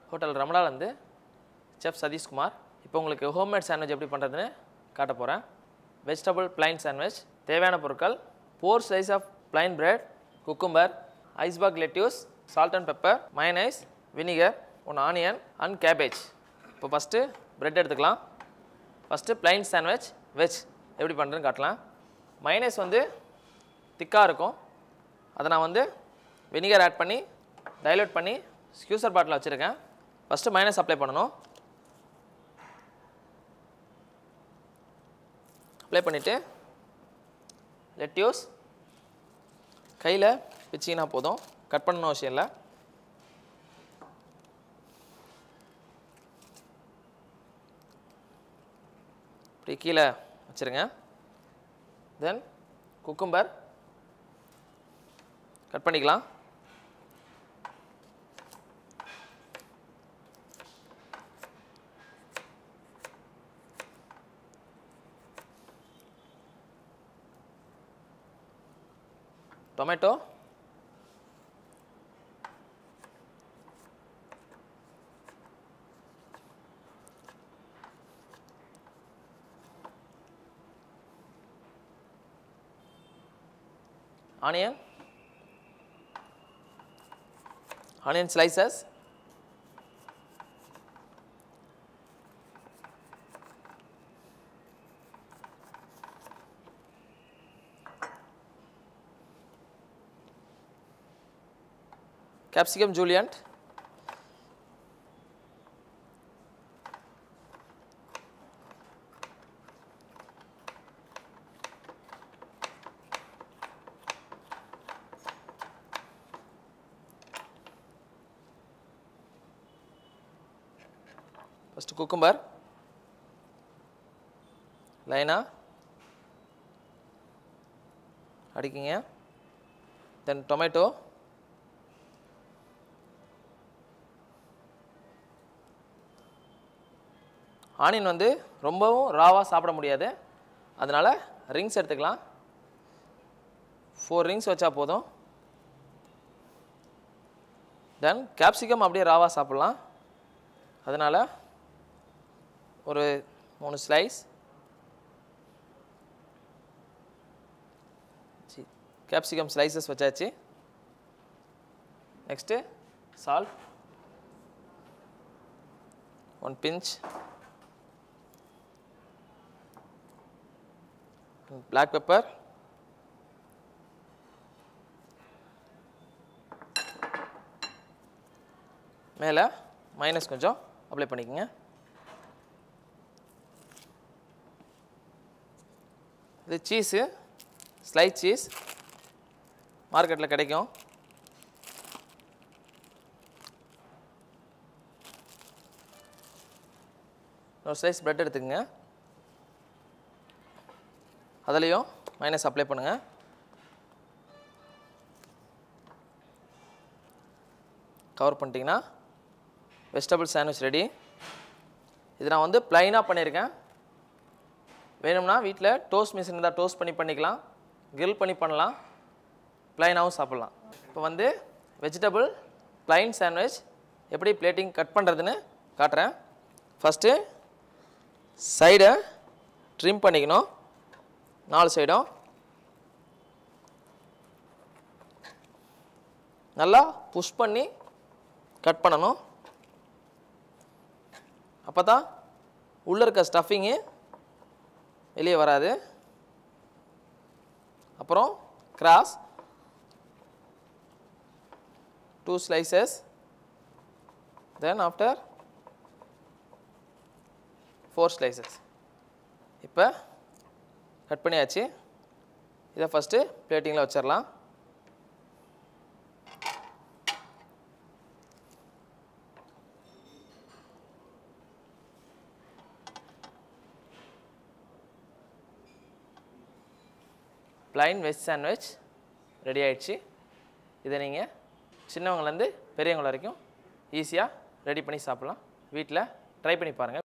hotel ரமடாலேருந்து chef Satishkumar இப்போ உங்களுக்கு homemade sandwich எப்படி பண்ணுறதுன்னு காட்ட போகிறேன் வெஜிடபிள் பிளைன் சாண்ட்விச் தேவையான பொருட்கள் four slice of plain bread cucumber iceberg lettuce salt and pepper mayonnaise vinegar one onion and cabbage இப்போ ஃபஸ்ட்டு பிரெட் எடுத்துக்கலாம் ஃபஸ்ட்டு பிளைன் சாண்ட்விச் வெஜ் எப்படி பண்ணுறதுன்னு காட்டலாம் மைனஸ் வந்து திக்காக இருக்கும் அதை நான் வந்து வினிகர் ஆட் பண்ணி டைலூட் பண்ணி ஸ்க்யூசர் பாட்டில் வச்சுருக்கேன் ஃபஸ்ட்டு மைனஸ் அப்ளை பண்ணணும் அப்ளை பண்ணிவிட்டு லெட்யூஸ் கையில் பிச்சிங்கன்னா போதும் கட் பண்ணணும் அவசியம் இல்லை இப்படி கீழே வச்சுருங்க தென் குக்கும்பர் கட் பண்ணிக்கலாம் tomato onion onion slices capsicum julienne first cucumber லைனாக அடிக்கிங்க தென் டொமேட்டோ ஆனியன் வந்து ரொம்பவும் ராவாக சாப்பிட முடியாது அதனால் ரிங்ஸ் எடுத்துக்கலாம் ஃபோர் ரிங்ஸ் வச்சா போதும் தென் கேப்சிகம் அப்படியே ராவாக சாப்பிட்லாம் அதனால் ஒரு மூணு ஸ்லைஸ் கேப்சிகம் ஸ்லைசஸ் வச்சாச்சு next salt one pinch black pepper மேலே மைனஸ் கொஞ்சம் அப்ளை பண்ணிக்கோங்க இது சீஸு ஸ்லைஸ் சீஸ் மார்க்கெட்டில் கிடைக்கும் ஒரு ஸ்லைஸ் ப்ரெட் எடுத்துக்கங்க அதுலேயும் மைனஸ் அப்ளை பண்ணுங்கள் கவர் பண்ணிட்டீங்கன்னா வெஜிடபிள் சாண்ட்விச் ரெடி இது நான் வந்து ப்ளைனாக பண்ணியிருக்கேன் வேணும்னா வீட்டில் டோஸ்ட் மிஷின் இருந்தால் டோஸ்ட் பண்ணி பண்ணிக்கலாம் grill பண்ணி பண்ணலாம் ப்ளைனாகவும் சாப்பிட்லாம் இப்போ வந்து வெஜிடபிள் ப்ளைன் சாண்ட்விச் எப்படி பிளேட்டிங் கட் பண்ணுறதுன்னு காட்டுறேன் ஃபஸ்ட்டு சைடை ட்ரிம் பண்ணிக்கணும் நாலு சைடும் நல்லா புஷ் பண்ணி கட் பண்ணணும் அப்போ தான் உள்ளே இருக்க ஸ்டஃபிங்கு வெளியே வராது அப்புறம் cross two slices then after four slices இப்போ கட் பண்ணியாச்சு இதை ஃபஸ்ட்டு பிளேட்டிங்கில் வச்சிடலாம் ப்ளைன் வெஜ் சாண்ட்விச் ரெடி ஆயிடுச்சு இதை நீங்கள் சின்னவங்கலேருந்து பெரியவங்க வரைக்கும் ஈஸியாக ரெடி பண்ணி சாப்பிட்லாம் வீட்டில் ட்ரை பண்ணி பாருங்கள்